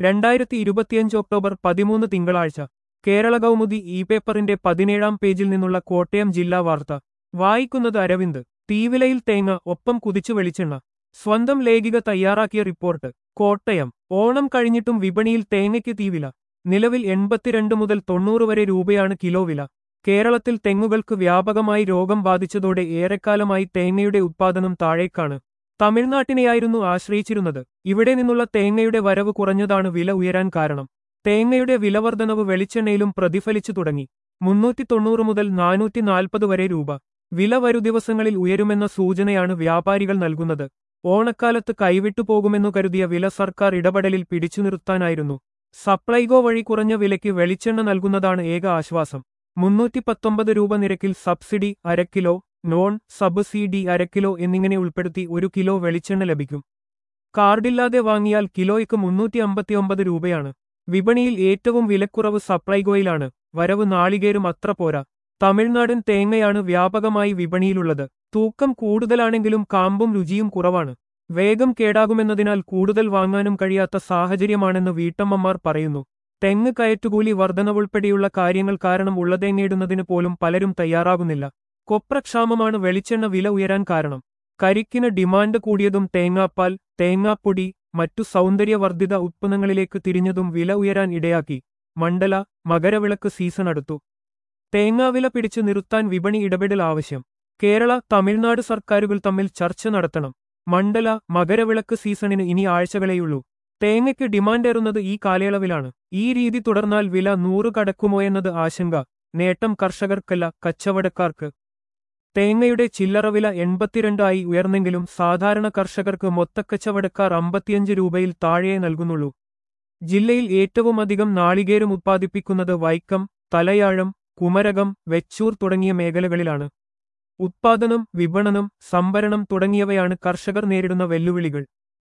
രണ്ടായിരത്തി ഇരുപത്തിയഞ്ച് ഒക്ടോബർ പതിമൂന്ന് തിങ്കളാഴ്ച കേരള കൗമുദി ഇ പേപ്പറിന്റെ പതിനേഴാം പേജിൽ നിന്നുള്ള കോട്ടയം ജില്ലാ വാർത്ത വായിക്കുന്നത് അരവിന്ദ് തീവിലയിൽ തേങ്ങ ഒപ്പം കുതിച്ചു വെളിച്ചെണ്ണ സ്വന്തം ലേഖിക തയ്യാറാക്കിയ റിപ്പോർട്ട് കോട്ടയം ഓണം കഴിഞ്ഞിട്ടും വിപണിയിൽ തേങ്ങയ്ക്ക് തീവില നിലവിൽ എൺപത്തിരണ്ട് മുതൽ തൊണ്ണൂറ് വരെ രൂപയാണ് കിലോ വില കേരളത്തിൽ തെങ്ങുകൾക്ക് വ്യാപകമായി രോഗം ബാധിച്ചതോടെ ഏറെക്കാലമായി തേങ്ങയുടെ ഉത്പാദനം താഴേക്കാണ് തമിഴ്നാട്ടിനെയായിരുന്നു ആശ്രയിച്ചിരുന്നത് ഇവിടെ നിന്നുള്ള തേങ്ങയുടെ വരവ് കുറഞ്ഞതാണ് വില ഉയരാൻ കാരണം തേങ്ങയുടെ വിലവർധനവ് വെളിച്ചെണ്ണയിലും പ്രതിഫലിച്ചു തുടങ്ങി മുന്നൂറ്റി തൊണ്ണൂറ് മുതൽ നാനൂറ്റി നാൽപ്പത് വരെ രൂപ വില വരു ദിവസങ്ങളിൽ ഉയരുമെന്ന സൂചനയാണ് വ്യാപാരികൾ നൽകുന്നത് ഓണക്കാലത്ത് കൈവിട്ടു പോകുമെന്നു കരുതിയ വില സർക്കാർ ഇടപെടലിൽ പിടിച്ചു നിർത്താനായിരുന്നു സപ്ലൈകോ വഴി കുറഞ്ഞ വിലയ്ക്ക് വെളിച്ചെണ്ണ നൽകുന്നതാണ് ഏക ആശ്വാസം മുന്നൂറ്റി പത്തൊമ്പത് രൂപ നിരക്കിൽ സബ്സിഡി അരക്കിലോ നോൺ സബ്സിഡി അരക്കിലോ എന്നിങ്ങനെ ഉൾപ്പെടുത്തി ഒരു കിലോ വെളിച്ചെണ്ണ ലഭിക്കും കാർഡില്ലാതെ വാങ്ങിയാൽ കിലോയ്ക്ക് മുന്നൂറ്റി അമ്പത്തിയൊമ്പത് രൂപയാണ് വിപണിയിൽ ഏറ്റവും വിലക്കുറവ് സപ്ലൈകോയിലാണ് വരവ് നാളികേരും അത്ര പോരാ തമിഴ്നാടൻ തേങ്ങയാണ് വ്യാപകമായി വിപണിയിലുള്ളത് തൂക്കം കൂടുതലാണെങ്കിലും കാമ്പും രുചിയും കുറവാണ് വേഗം കേടാകുമെന്നതിനാൽ കൂടുതൽ വാങ്ങാനും കഴിയാത്ത സാഹചര്യമാണെന്ന് വീട്ടമ്മമാർ പറയുന്നു തെങ്ങ് കയറ്റുകൂലി വർധനവുൾപ്പെടെയുള്ള കാര്യങ്ങൾ കാരണം ഉള്ളതേങ്ങയിടുന്നതിന് പോലും പലരും തയ്യാറാകുന്നില്ല കൊപ്രക്ഷാമമാണ് വെളിച്ചെണ്ണ വില ഉയരാൻ കാരണം കരിക്കിന് ഡിമാൻഡ് കൂടിയതും തേങ്ങാപ്പാൽ തേങ്ങാപ്പൊടി മറ്റു സൗന്ദര്യവർദ്ധിത ഉത്പന്നങ്ങളിലേക്ക് തിരിഞ്ഞതും വില ഉയരാൻ ഇടയാക്കി മണ്ഡല മകരവിളക്ക് സീസൺ അടുത്തു തേങ്ങാവില പിടിച്ചു നിർത്താൻ വിപണി ഇടപെടൽ ആവശ്യം കേരള തമിഴ്നാട് സർക്കാരുകൾ തമ്മിൽ ചർച്ച നടത്തണം മണ്ഡല മകരവിളക്ക് സീസണിന് ഇനി ആഴ്ചകളേയുള്ളൂ തേങ്ങയ്ക്ക് ഡിമാൻഡേറുന്നത് ഈ കാലയളവിലാണ് ഈ രീതി തുടർന്നാൽ വില നൂറ് കടക്കുമോയെന്നത് ആശങ്ക നേട്ടം കർഷകർക്കല്ല കച്ചവടക്കാർക്ക് തേങ്ങയുടെ ചില്ലറവില എൺപത്തിരണ്ട് ആയി ഉയർന്നെങ്കിലും സാധാരണ കർഷകർക്ക് മൊത്തക്കച്ചവടക്കാർ അമ്പത്തിയഞ്ച് രൂപയിൽ താഴെയേ നൽകുന്നുള്ളൂ ജില്ലയിൽ ഏറ്റവുമധികം നാളികേരം ഉത്പാദിപ്പിക്കുന്നത് വൈക്കം തലയാഴം കുമരകം വെച്ചൂർ തുടങ്ങിയ മേഖലകളിലാണ് ഉത്പാദനം വിപണനം സംഭരണം തുടങ്ങിയവയാണ് കർഷകർ നേരിടുന്ന വെല്ലുവിളികൾ